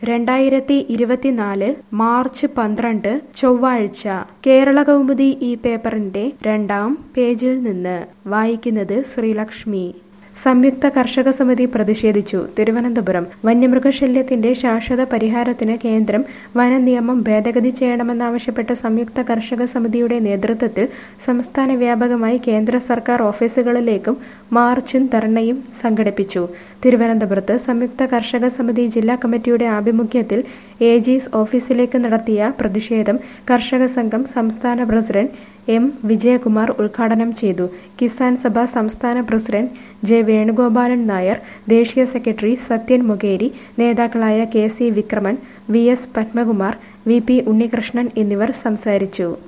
രണ്ടായിരത്തി ഇരുപത്തിനാല് മാർച്ച് പന്ത്രണ്ട് ചൊവ്വാഴ്ച കേരള കൗമുദി ഈ പേപ്പറിന്റെ രണ്ടാം പേജിൽ നിന്ന് വായിക്കുന്നത് ശ്രീലക്ഷ്മി സംയുക്ത കർഷക സമിതി പ്രതിഷേധിച്ചു തിരുവനന്തപുരം വന്യമൃഗശല്യത്തിന്റെ ശാശ്വത പരിഹാരത്തിന് കേന്ദ്രം വന നിയമം ഭേദഗതി ചെയ്യണമെന്നാവശ്യപ്പെട്ട് സംയുക്ത കർഷക സമിതിയുടെ നേതൃത്വത്തിൽ സംസ്ഥാന വ്യാപകമായി കേന്ദ്ര സർക്കാർ ഓഫീസുകളിലേക്കും മാർച്ചും ധർണയും സംഘടിപ്പിച്ചു തിരുവനന്തപുരത്ത് സംയുക്ത കർഷക സമിതി ജില്ലാ കമ്മിറ്റിയുടെ ആഭിമുഖ്യത്തിൽ ഏജീസ് ഓഫീസിലേക്ക് നടത്തിയ പ്രതിഷേധം കർഷക സംഘം സംസ്ഥാന പ്രസിഡന്റ് എം വിജയകുമാർ ഉദ്ഘാടനം ചെയ്തു കിസാൻ സഭ സംസ്ഥാന പ്രസിഡന്റ് ജെ വേണുഗോപാലൻ നായർ ദേശീയ സെക്രട്ടറി സത്യൻ മൊകേരി നേതാക്കളായ K C Vikraman V S Padmakumar V P Unnikrishnan എന്നിവർ സംസാരിച്ചു